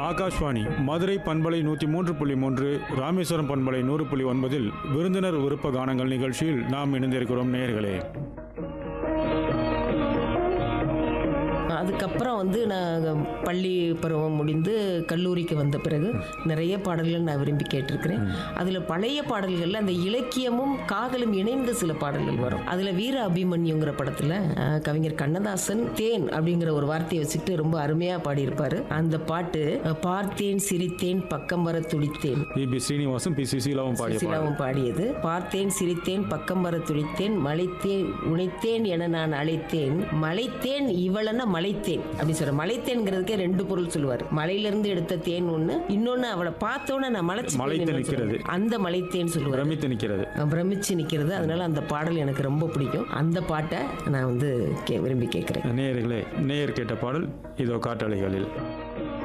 ஆகாஷ்வாணி மதுரை பண்பலை நூற்றி மூன்று புள்ளி மூன்று ராமேஸ்வரம் பண்பலை நூறு புள்ளி ஒன்பதில் விருந்தினர் விருப்ப கானங்கள் நிகழ்ச்சியில் நாம் இணைந்திருக்கிறோம் நேயர்களே அதுக்கப்புறம் வந்து நான் பள்ளி பருவம் முடிந்து கல்லூரிக்கு வந்த பிறகு நிறைய பாடல்கள் நான் விரும்பி கேட்டிருக்கிறேன் அதில் பழைய பாடல்களில் அந்த இலக்கியமும் காதலும் இணைந்த சில பாடல்கள் வரும் அதில் வீர அபிமன்யுங்கிற படத்தில் அஹ், கவிஞர் கண்ணதாசன் தேன் அப்படிங்கிற ஒரு வார்த்தையை வச்சுக்கிட்டு ரொம்ப அருமையாக பாடியிருப்பார் அந்த பாட்டு அஹ், பார்த்தேன் சிரித்தேன் பக்கம் வர துடித்தேன் பி பி ஸ்ரீனிவாசும் பி சுசீலாவும் பாடிய பாடல் சுசிலாவும் பாடியது பார்த்தேன் சிரித்தேன் பக்கம் வர துடித்தேன் மலைத்தேன் உழைத்தேன் என நான் அழைத்தேன் மலைத்தேன் இவளன மலைத்தேன் அப்படி சொல்ற மலைத்தேன்ங்கிறதுக்கே ரெண்டு பொருள் சொல்லுவார் மலையிலிருந்து எடுத்த தேன் ஒண்ணு இன்னொன்னு அவளை பார்த்தோன்னே நான் மலைச்சு மலைத்து நிற்கிறது. அந்த மலைத்தேன் சொல்லுவார் பிரமித்து நிற்கிறது பிரமிச்சு நிக்கிறது அதனால அந்த பாடல் எனக்கு ரொம்ப பிடிக்கும் அந்த பாட்டை நான் வந்து கே- விரும்பி கேட்கிறேன் நேயர்களே நேயர் கேட்ட பாடல் இதோ காற்றலைகளில்